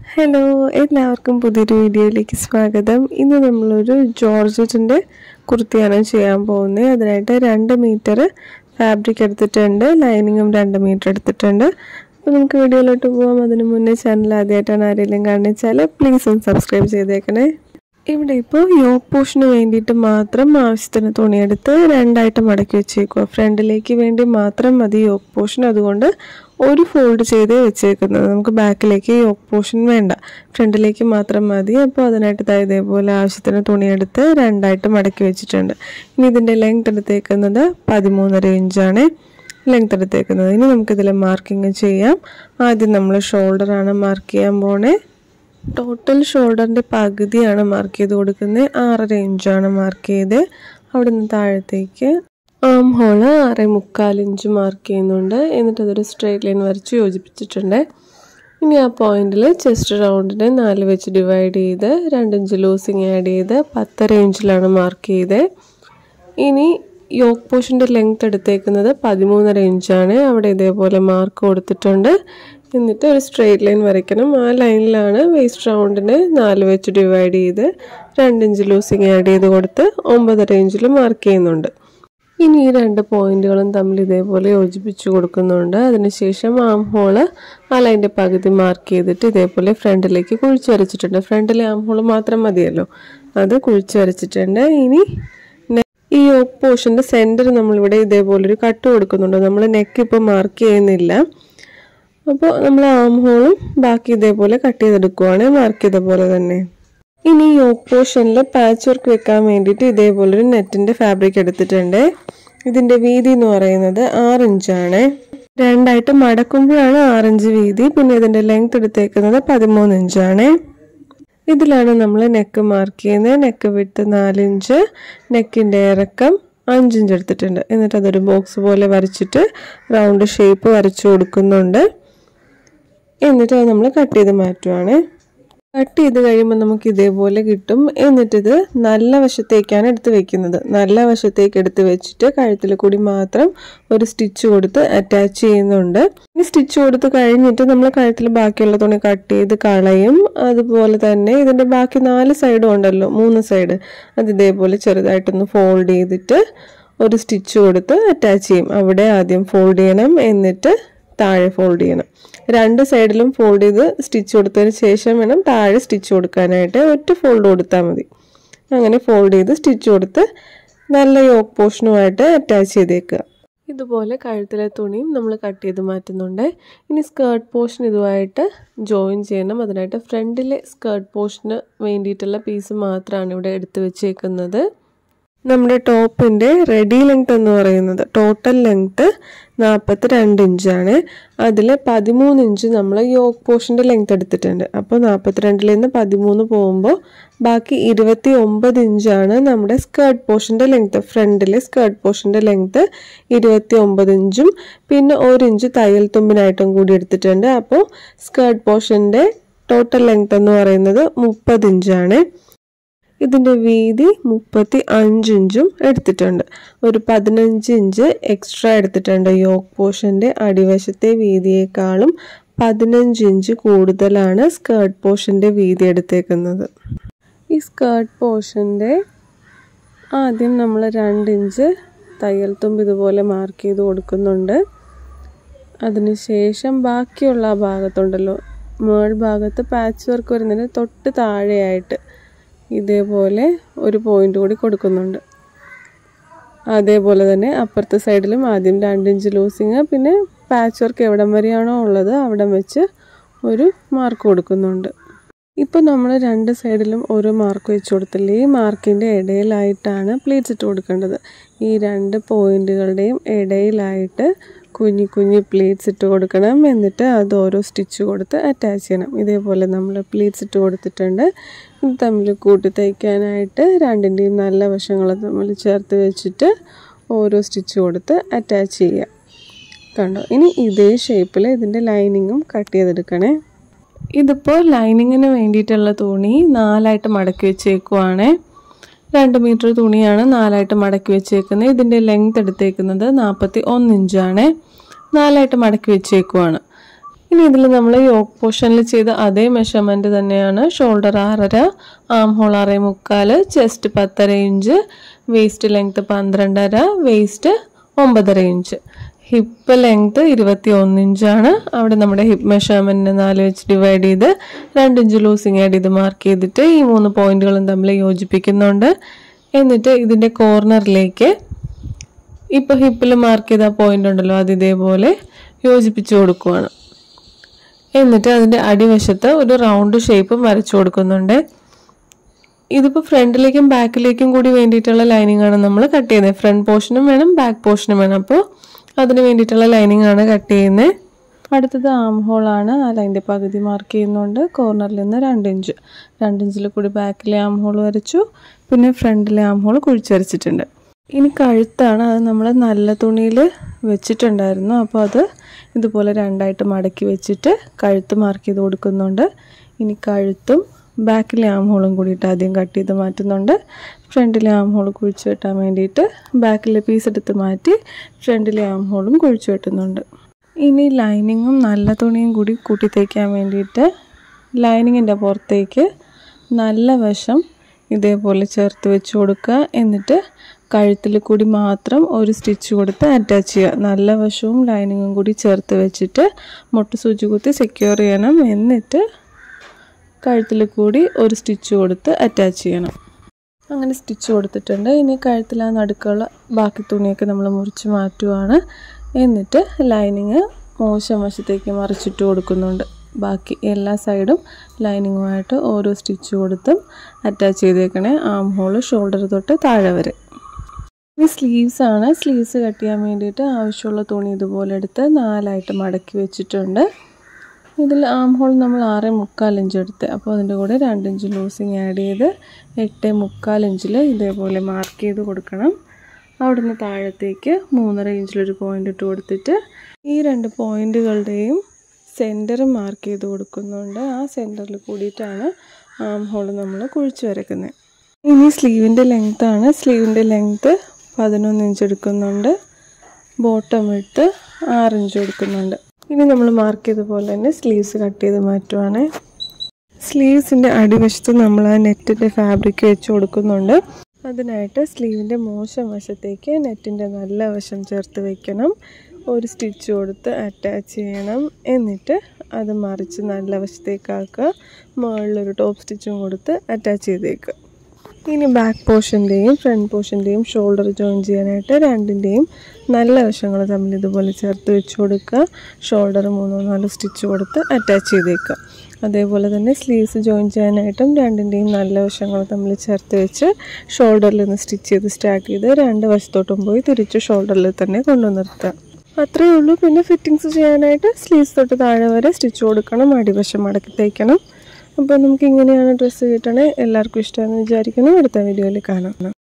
hello എല്ലാവർക്കും പുതിയൊരു വീഡിയോയിലേക്ക് സ്വാഗതം ഇന്ന് നമ്മളൊരു ജോർജറ്റിൻ്റെ കുർത്തിയാണ് ചെയ്യാൻ പോകുന്നത് അതിനായിട്ട് രണ്ട് മീറ്റർ ഫാബ്രിക് എടുത്തിട്ടുണ്ട് ലൈനിങ്ങും രണ്ട് മീറ്റർ എടുത്തിട്ടുണ്ട് അപ്പോൾ നമുക്ക് വീഡിയോയിലോട്ട് പോകാം അതിന് മുന്നേ ചാനൽ ആദ്യമായിട്ടാണ് ആരെങ്കിലും കാണിച്ചാൽ പ്ലീസ് ഒന്ന് സബ്സ്ക്രൈബ് ചെയ്തേക്കണേ ഇവിടെ ഇപ്പോൾ യോക്ക് പോഷന് വേണ്ടിയിട്ട് മാത്രം ആവശ്യത്തിന് തുണിയെടുത്ത് രണ്ടായിട്ട് മടക്കി വെച്ചേക്കുക ഫ്രണ്ടിലേക്ക് വേണ്ടി മാത്രം മതി യോക്ക് പോഷൻ അതുകൊണ്ട് ഒരു ഫോൾഡ് ചെയ്ത് വെച്ചേക്കുന്നത് നമുക്ക് ബാക്കിലേക്ക് യോക്ക് പോഷൻ വേണ്ട ഫ്രണ്ടിലേക്ക് മാത്രം മതി അപ്പോൾ അതിനായിട്ട് ദാ ഇതേപോലെ ആവശ്യത്തിന് തുണിയെടുത്ത് രണ്ടായിട്ട് മടക്കി വെച്ചിട്ടുണ്ട് ഇനി ഇതിൻ്റെ ലെങ്ത് എടുത്തേക്കുന്നത് പതിമൂന്നര ഇഞ്ചാണ് ലെങ്ത് എടുത്തേക്കുന്നത് ഇനി നമുക്കിതിൽ മാർക്കിങ് ചെയ്യാം ആദ്യം നമ്മൾ ഷോൾഡറാണ് മാർക്ക് ചെയ്യാൻ പോണേ ടോട്ടൽ ഷോൾഡറിൻ്റെ പകുതിയാണ് മാർക്ക് ചെയ്ത് കൊടുക്കുന്നത് ആറര ഇഞ്ചാണ് മാർക്ക് ചെയ്ത് അവിടെ നിന്ന് താഴത്തേക്ക് ആം ഹോള് ആറ് മുക്കാൽ ഇഞ്ച് മാർക്ക് ചെയ്യുന്നുണ്ട് എന്നിട്ട് അതൊരു സ്ട്രേറ്റ് ലൈൻ വരച്ച് യോജിപ്പിച്ചിട്ടുണ്ട് ഇനി ആ പോയിന്റിൽ ചെസ്റ്റ് റൗണ്ടിനെ നാല് വെച്ച് ഡിവൈഡ് ചെയ്ത് രണ്ട് ഇഞ്ച് ലൂസിങ് ആഡ് ചെയ്ത് പത്തര ഇഞ്ചിലാണ് മാർക്ക് ചെയ്ത് ഇനി യോക്ക് പോഷൻ്റെ ലെങ്ത് എടുത്തേക്കുന്നത് പതിമൂന്നര ഇഞ്ചാണ് അവിടെ ഇതേപോലെ മാർക്ക് കൊടുത്തിട്ടുണ്ട് എന്നിട്ട് ഒരു സ്ട്രെയിറ്റ് ലൈൻ വരയ്ക്കണം ആ ലൈനിലാണ് വേസ്റ്റ് റൗണ്ടിനെ നാല് വെച്ച് ഡിവൈഡ് ചെയ്ത് രണ്ട് ഇഞ്ച് ലൂസിങ് ആഡ് ചെയ്ത് കൊടുത്ത് ഒമ്പതര ഇഞ്ചിൽ മാർക്ക് ചെയ്യുന്നുണ്ട് ഇനി ഈ രണ്ട് പോയിന്റുകളും തമ്മിൽ ഇതേപോലെ യോജിപ്പിച്ച് കൊടുക്കുന്നുണ്ട് അതിനുശേഷം ആം ഹോള് ആ ലൈൻ്റെ പകുതി മാർക്ക് ചെയ്തിട്ട് ഇതേപോലെ ഫ്രണ്ടിലേക്ക് കുഴിച്ച് വരച്ചിട്ടുണ്ട് ഫ്രണ്ടിലെ ആം ഹോള് മാത്രം മതിയല്ലോ അത് കുഴിച്ച് വരച്ചിട്ടുണ്ട് ഇനി ഈ യോക്ക് പോർഷൻ്റെ സെൻറ്റർ നമ്മളിവിടെ ഇതേപോലെ ഒരു കട്ട് കൊടുക്കുന്നുണ്ട് നമ്മൾ നെക്ക് ഇപ്പോൾ മാർക്ക് ചെയ്യുന്നില്ല അപ്പോൾ നമ്മൾ ആം ഹോളും ബാക്കി ഇതേപോലെ കട്ട് ചെയ്തെടുക്കുവാണ് മാർക്ക് ചെയ്ത പോലെ തന്നെ ഇനി യോക്ക് പോർഷനിൽ പാച്ച് വർക്ക് വെക്കാൻ വേണ്ടിയിട്ട് ഇതേപോലെ ഒരു നെറ്റിൻ്റെ ഫാബ്രിക് എടുത്തിട്ടുണ്ട് ഇതിൻ്റെ വീതി എന്ന് പറയുന്നത് ആറ് ഇഞ്ചാണ് രണ്ടായിട്ട് മടക്കുമ്പോഴാണ് ആറിഞ്ച് വീതി പിന്നെ ഇതിൻ്റെ ലെങ്ത് എടുത്തേക്കുന്നത് പതിമൂന്ന് ഇഞ്ചാണ് ഇതിലാണ് നമ്മൾ നെക്ക് മാർക്ക് ചെയ്യുന്നത് നെക്ക് വിട്ട് നാലിഞ്ച് നെക്കിൻ്റെ ഇറക്കം അഞ്ചിഞ്ച് എടുത്തിട്ടുണ്ട് എന്നിട്ട് അതൊരു ബോക്സ് പോലെ വരച്ചിട്ട് റൗണ്ട് ഷേപ്പ് വരച്ചു കൊടുക്കുന്നുണ്ട് എന്നിട്ട് അത് നമ്മൾ കട്ട് ചെയ്ത് മാറ്റുവാണ് കട്ട് ചെയ്ത് കഴിയുമ്പോൾ നമുക്ക് ഇതേപോലെ കിട്ടും എന്നിട്ടിത് നല്ല വശത്തേക്കാണ് എടുത്ത് വെക്കുന്നത് നല്ല വശത്തേക്ക് എടുത്ത് വെച്ചിട്ട് കഴുത്തിൽ കൂടി മാത്രം ഒരു സ്റ്റിച്ച് കൊടുത്ത് അറ്റാച്ച് ചെയ്യുന്നുണ്ട് ഈ സ്റ്റിച്ച് കൊടുത്ത് കഴിഞ്ഞിട്ട് നമ്മൾ കഴുത്തിൽ ബാക്കിയുള്ള തുണി കട്ട് ചെയ്ത് കളയും അതുപോലെ തന്നെ ഇതിൻ്റെ ബാക്കി നാല് സൈഡും ഉണ്ടല്ലോ മൂന്ന് സൈഡ് അത് ഇതേപോലെ ചെറുതായിട്ടൊന്ന് ഫോൾഡ് ചെയ്തിട്ട് ഒരു സ്റ്റിച്ച് കൊടുത്ത് അറ്റാച്ച് ചെയ്യും അവിടെ ആദ്യം ഫോൾഡ് ചെയ്യണം എന്നിട്ട് താഴെ ഫോൾഡ് ചെയ്യണം രണ്ട് സൈഡിലും ഫോൾഡ് ചെയ്ത് സ്റ്റിച്ച് കൊടുത്തതിന് ശേഷം വേണം താഴെ സ്റ്റിച്ച് കൊടുക്കാനായിട്ട് ഒറ്റ ഫോൾഡ് കൊടുത്താൽ മതി അങ്ങനെ ഫോൾഡ് ചെയ്ത് സ്റ്റിച്ച് കൊടുത്ത് നല്ല യോക്ക് പോർഷനുമായിട്ട് അറ്റാച്ച് ചെയ്തേക്കുക ഇതുപോലെ കഴുത്തിലെ തുണിയും നമ്മൾ കട്ട് ചെയ്ത് മാറ്റുന്നുണ്ട് ഇനി സ്കേർട്ട് പോർഷൻ ഇതുമായിട്ട് ജോയിൻ ചെയ്യണം അതിനായിട്ട് ഫ്രണ്ടിലെ സ്കേർട്ട് പോർഷന് വേണ്ടിയിട്ടുള്ള പീസ് മാത്രമാണ് ഇവിടെ എടുത്ത് വെച്ചേക്കുന്നത് നമ്മുടെ ടോപ്പിൻ്റെ റെഡി ലെങ്ത് എന്ന് പറയുന്നത് ടോട്ടൽ ലെങ്ത് നാൽപ്പത്തി രണ്ട് ഇഞ്ചാണ് അതിൽ പതിമൂന്ന് ഇഞ്ച് നമ്മൾ യോക്ക് പോർഷൻ്റെ ലെങ്ത് എടുത്തിട്ടുണ്ട് അപ്പോൾ നാൽപ്പത്തിരണ്ടിൽ നിന്ന് പതിമൂന്ന് പോകുമ്പോൾ ബാക്കി ഇരുപത്തി ഒമ്പത് ഇഞ്ചാണ് നമ്മുടെ സ്കേർട്ട് പോർഷൻ്റെ ലെങ്ത് ഫ്രണ്ടിലെ സ്കേർട്ട് പോർഷൻ്റെ ലെങ്ത് ഇരുപത്തി ഒമ്പത് ഇഞ്ചും പിന്നെ ഒരു ഇഞ്ച് തയ്യൽ തുമ്പിനായിട്ടും കൂടി എടുത്തിട്ടുണ്ട് അപ്പോൾ സ്കേർട്ട് പോർഷൻ്റെ ടോട്ടൽ ലെങ്ത് എന്ന് പറയുന്നത് മുപ്പത് ഇഞ്ചാണ് ഇതിൻ്റെ വീതി മുപ്പത്തി അഞ്ച് ഇഞ്ചും എടുത്തിട്ടുണ്ട് ഒരു പതിനഞ്ച് ഇഞ്ച് എക്സ്ട്രാ എടുത്തിട്ടുണ്ട് യോക്ക് പോർഷൻ്റെ അടിവശത്തെ വീതിയേക്കാളും പതിനഞ്ച് ഇഞ്ച് കൂടുതലാണ് സ്കേർട്ട് പോർഷൻ്റെ വീതി എടുത്തേക്കുന്നത് ഈ സ്കേർട്ട് പോർഷൻ്റെ ആദ്യം നമ്മൾ രണ്ട് ഇഞ്ച് തയ്യൽ തുമ്പ് ഇതുപോലെ മാർക്ക് ചെയ്ത് കൊടുക്കുന്നുണ്ട് അതിനുശേഷം ബാക്കിയുള്ള ആ ഭാഗത്തുണ്ടല്ലോ മേൾ ഭാഗത്ത് പാച്ച് വർക്ക് വരുന്നതിന് തൊട്ട് താഴെയായിട്ട് ഇതേപോലെ ഒരു പോയിന്റ് കൂടി കൊടുക്കുന്നുണ്ട് അതേപോലെ തന്നെ അപ്പുറത്തെ സൈഡിലും ആദ്യം രണ്ട് ഇഞ്ച് ലൂസിങ് പിന്നെ പാച്ച് വർക്ക് എവിടം വരെയാണോ ഉള്ളത് അവിടം വെച്ച് ഒരു മാർക്ക് കൊടുക്കുന്നുണ്ട് ഇപ്പോൾ നമ്മൾ രണ്ട് സൈഡിലും ഓരോ മാർക്ക് വെച്ച് കൊടുത്തില്ലേ ഈ മാർക്കിൻ്റെ ഇടയിലായിട്ടാണ് പ്ലീറ്റ്സ് ഇട്ട് കൊടുക്കേണ്ടത് ഈ രണ്ട് പോയിന്റുകളുടെയും ഇടയിലായിട്ട് കുഞ്ഞി കുഞ്ഞി പ്ലീറ്റ്സ് ഇട്ട് കൊടുക്കണം എന്നിട്ട് അത് ഓരോ സ്റ്റിച്ച് കൊടുത്ത് അറ്റാച്ച് ചെയ്യണം ഇതേപോലെ നമ്മൾ പ്ലീറ്റ്സ് ഇട്ട് കൊടുത്തിട്ടുണ്ട് ഇത് തമ്മിൽ കൂട്ടി തയ്ക്കാനായിട്ട് രണ്ടിൻ്റെയും നല്ല വശങ്ങൾ തമ്മിൽ ചേർത്ത് വെച്ചിട്ട് ഓരോ സ്റ്റിച്ച് കൊടുത്ത് അറ്റാച്ച് ചെയ്യുക കണ്ടോ ഇനി ഇതേ ഷേപ്പിൽ ഇതിൻ്റെ ലൈനിങ്ങും കട്ട് ചെയ്തെടുക്കണേ ഇതിപ്പോൾ ലൈനിങ്ങിന് വേണ്ടിയിട്ടുള്ള തുണി നാലായിട്ട് മടക്കി വെച്ചേക്കുവാണ് രണ്ട് മീറ്റർ തുണിയാണ് നാലായിട്ട് മടക്കി വെച്ചേക്കുന്നത് ഇതിൻ്റെ ലെങ്ത് എടുത്തേക്കുന്നത് നാൽപ്പത്തി ഒന്ന് ഇഞ്ചാണ് നാലായിട്ട് മടക്കി വെച്ചേക്കുവാണ് ഇനി ഇതിൽ നമ്മൾ യോക്ക് പോർഷനിൽ ചെയ്ത അതേ മെഷർമെൻറ്റ് തന്നെയാണ് ഷോൾഡർ ആറര ആം ഹോൾ ആറേ മുക്കാൽ ചെസ്റ്റ് പത്തര ഇഞ്ച് വേസ്റ്റ് ലെങ്ത് പന്ത്രണ്ടര വേസ്റ്റ് ഒമ്പതര ഇഞ്ച് ഹിപ്പ് ലെങ്ത് ഇരുപത്തി ഒന്ന് ഇഞ്ചാണ് അവിടെ നമ്മുടെ ഹിപ്പ് മെഷർമെൻറ്റിനെ നാല് വെച്ച് ഡിവൈഡ് ചെയ്ത് രണ്ട് ഇഞ്ച് ലൂസിങ് ആഡ് ചെയ്ത് മാർക്ക് ചെയ്തിട്ട് ഈ മൂന്ന് പോയിന്റുകളും തമ്മിൽ യോജിപ്പിക്കുന്നുണ്ട് എന്നിട്ട് ഇതിൻ്റെ കോർണറിലേക്ക് ഇപ്പോൾ ഹിപ്പിൽ മാർക്ക് ചെയ്ത പോയിന്റ് ഉണ്ടല്ലോ അത് ഇതേപോലെ യോജിപ്പിച്ച് കൊടുക്കുവാണ് എന്നിട്ട് അതിൻ്റെ അടിവശത്ത് ഒരു റൗണ്ട് ഷേപ്പും വരച്ചു കൊടുക്കുന്നുണ്ട് ഇതിപ്പോൾ ഫ്രണ്ടിലേക്കും ബാക്കിലേക്കും കൂടി വേണ്ടിയിട്ടുള്ള ലൈനിങ് ആണ് നമ്മൾ കട്ട് ചെയ്യുന്നത് ഫ്രണ്ട് പോർഷനും വേണം ബാക്ക് പോർഷനും വേണം അപ്പോൾ അതിന് വേണ്ടിയിട്ടുള്ള ലൈനിങ് ആണ് കട്ട് ചെയ്യുന്നത് അടുത്തത് ആം ഹോളാണ് ആ ലൈൻ്റെ പകുതി മാർക്ക് ചെയ്യുന്നുണ്ട് കോർണറിൽ നിന്ന് രണ്ട് ഇഞ്ച് രണ്ട് ഇഞ്ചിൽ കൂടി ബാക്കിലെ ആം ഹോൾ വരച്ചു പിന്നെ ഫ്രണ്ടിലെ ആം ഹോൾ കുഴിച്ച് വരച്ചിട്ടുണ്ട് ഇനി കഴുത്താണ് അത് നമ്മൾ നല്ല തുണിയിൽ വെച്ചിട്ടുണ്ടായിരുന്നു അപ്പോൾ അത് ഇതുപോലെ രണ്ടായിട്ട് മടക്കി വെച്ചിട്ട് കഴുത്ത് മാർക്ക് ചെയ്ത് കൊടുക്കുന്നുണ്ട് ഇനി കഴുത്തും ബാക്കിലെ ആം ഹോളും കൂടിയിട്ട് ആദ്യം കട്ട് ചെയ്ത് മാറ്റുന്നുണ്ട് ഫ്രണ്ടിലെ ആം ഹോൾ കുഴിച്ച് വെട്ടാൻ വേണ്ടിയിട്ട് ബാക്കിലെ പീസ് എടുത്ത് മാറ്റി ഫ്രണ്ടിലെ ആം ഹോളും കുഴിച്ച് വെട്ടുന്നുണ്ട് ഇനി ലൈനിങ്ങും നല്ല തുണിയും കൂടി കൂട്ടി തയ്ക്കാൻ വേണ്ടിയിട്ട് ലൈനിങ്ങിൻ്റെ പുറത്തേക്ക് നല്ല വശം ഇതേപോലെ ചേർത്ത് വെച്ച് കൊടുക്കുക എന്നിട്ട് കഴുത്തിൽ കൂടി മാത്രം ഒരു സ്റ്റിച്ച് കൊടുത്ത് അറ്റാച്ച് ചെയ്യുക നല്ല വശവും ലൈനിങ്ങും കൂടി ചേർത്ത് വെച്ചിട്ട് മുട്ട സൂചി കുത്തി സെക്യൂർ ചെയ്യണം എന്നിട്ട് കഴുത്തിൽ കൂടി ഒരു സ്റ്റിച്ച് കൊടുത്ത് അറ്റാച്ച് ചെയ്യണം അങ്ങനെ സ്റ്റിച്ച് കൊടുത്തിട്ടുണ്ട് ഇനി കഴുത്തിൽ ആ നടുക്കുള്ള ബാക്കി തുണിയൊക്കെ നമ്മൾ മുറിച്ച് മാറ്റുവാണ് എന്നിട്ട് ലൈനിങ് മോശം വശത്തേക്ക് മറിച്ചിട്ട് കൊടുക്കുന്നുണ്ട് ബാക്കി എല്ലാ സൈഡും ലൈനിങ്ങുമായിട്ട് ഓരോ സ്റ്റിച്ച് കൊടുത്തും അറ്റാച്ച് ചെയ്തേക്കണേ ആം ഹോള് ഷോൾഡർ തൊട്ട് താഴെ വരെ ഇനി സ്ലീവ്സ് ആണ് സ്ലീവ്സ് കട്ട് ചെയ്യാൻ വേണ്ടിയിട്ട് ആവശ്യമുള്ള തുണി ഇതുപോലെ എടുത്ത് നാലായിട്ട് മടക്കി വെച്ചിട്ടുണ്ട് ഇതിൽ ആം ഹോൾ നമ്മൾ ആറ് മുക്കാൽ ഇഞ്ച് എടുത്ത് അപ്പോൾ അതിൻ്റെ കൂടെ രണ്ട് ഇഞ്ച് ലൂസിങ് ആഡ് ചെയ്ത് എട്ട് മുക്കാൽ ഇഞ്ചിൽ ഇതേപോലെ മാർക്ക് ചെയ്ത് കൊടുക്കണം അവിടുന്ന് താഴത്തേക്ക് മൂന്നര ഇഞ്ചിലൊരു പോയിൻ്റ് ഇട്ട് കൊടുത്തിട്ട് ഈ രണ്ട് പോയിൻറ്റുകളുടെയും സെൻറ്റർ മാർക്ക് ചെയ്ത് കൊടുക്കുന്നുണ്ട് ആ സെൻറ്ററിൽ കൂടിയിട്ടാണ് ആം ഹോൾ നമ്മൾ കുഴിച്ച് വരയ്ക്കുന്നത് ഇനി സ്ലീവിൻ്റെ ലെങ്ത്താണ് സ്ലീവിൻ്റെ ലെങ്ത്ത് പതിനൊന്ന് ഇഞ്ച് എടുക്കുന്നുണ്ട് ബോട്ടം ഇട്ട് ആറ് ഇഞ്ച് എടുക്കുന്നുണ്ട് ഇനി നമ്മൾ മാർക്ക് ചെയ്ത പോലെ തന്നെ സ്ലീവ്സ് കട്ട് ചെയ്ത് മാറ്റുവാണ് സ്ലീവ്സിൻ്റെ അടിവശത്ത് നമ്മൾ ആ നെറ്റിൻ്റെ ഫാബ്രിക് വെച്ച് കൊടുക്കുന്നുണ്ട് അതിനായിട്ട് സ്ലീവിൻ്റെ മോശം വശത്തേക്ക് നെറ്റിൻ്റെ നല്ല വശം ചേർത്ത് വെക്കണം ഒരു സ്റ്റിച്ച് കൊടുത്ത് അറ്റാച്ച് ചെയ്യണം എന്നിട്ട് അത് മറിച്ച് നല്ല വശത്തേക്കാക്കുക മുകളിലൊരു ടോപ്പ് സ്റ്റിച്ചും കൊടുത്ത് അറ്റാച്ച് ചെയ്തേക്കുക ഇനി ബാക്ക് പോർഷൻ്റെയും ഫ്രണ്ട് പോർഷൻ്റെയും ഷോൾഡർ ജോയിൻ ചെയ്യാനായിട്ട് രണ്ടിൻ്റെയും നല്ല വശങ്ങൾ തമ്മിൽ ഇതുപോലെ ചേർത്ത് വെച്ച് കൊടുക്കുക ഷോൾഡർ മൂന്നോ നാലോ സ്റ്റിച്ച് കൊടുത്ത് അറ്റാച്ച് ചെയ്തേക്കുക അതേപോലെ തന്നെ സ്ലീവ്സ് ജോയിൻ ചെയ്യാനായിട്ടും രണ്ടിൻ്റെയും നല്ല വശങ്ങൾ തമ്മിൽ ചേർത്ത് വെച്ച് ഷോൾഡറിൽ നിന്ന് സ്റ്റിച്ച് ചെയ്ത് സ്റ്റാർട്ട് ചെയ്ത് രണ്ട് വശത്തോട്ടും പോയി തിരിച്ച് ഷോൾഡറിൽ തന്നെ കൊണ്ടു നിർത്തുക അത്രയേ ഉള്ളൂ പിന്നെ ഫിറ്റിങ്സ് ചെയ്യാനായിട്ട് സ്ലീവ്സ് തൊട്ട് താഴെ വരെ സ്റ്റിച്ച് കൊടുക്കണം അടിവശം മടക്കി തയ്ക്കണം അപ്പോൾ നമുക്ക് ഇങ്ങനെയാണ് ഡ്രസ്സ് കിട്ടണേ എല്ലാവർക്കും ഇഷ്ടമാണെന്ന് വിചാരിക്കുന്നു അടുത്ത വീഡിയോയിൽ കാണാം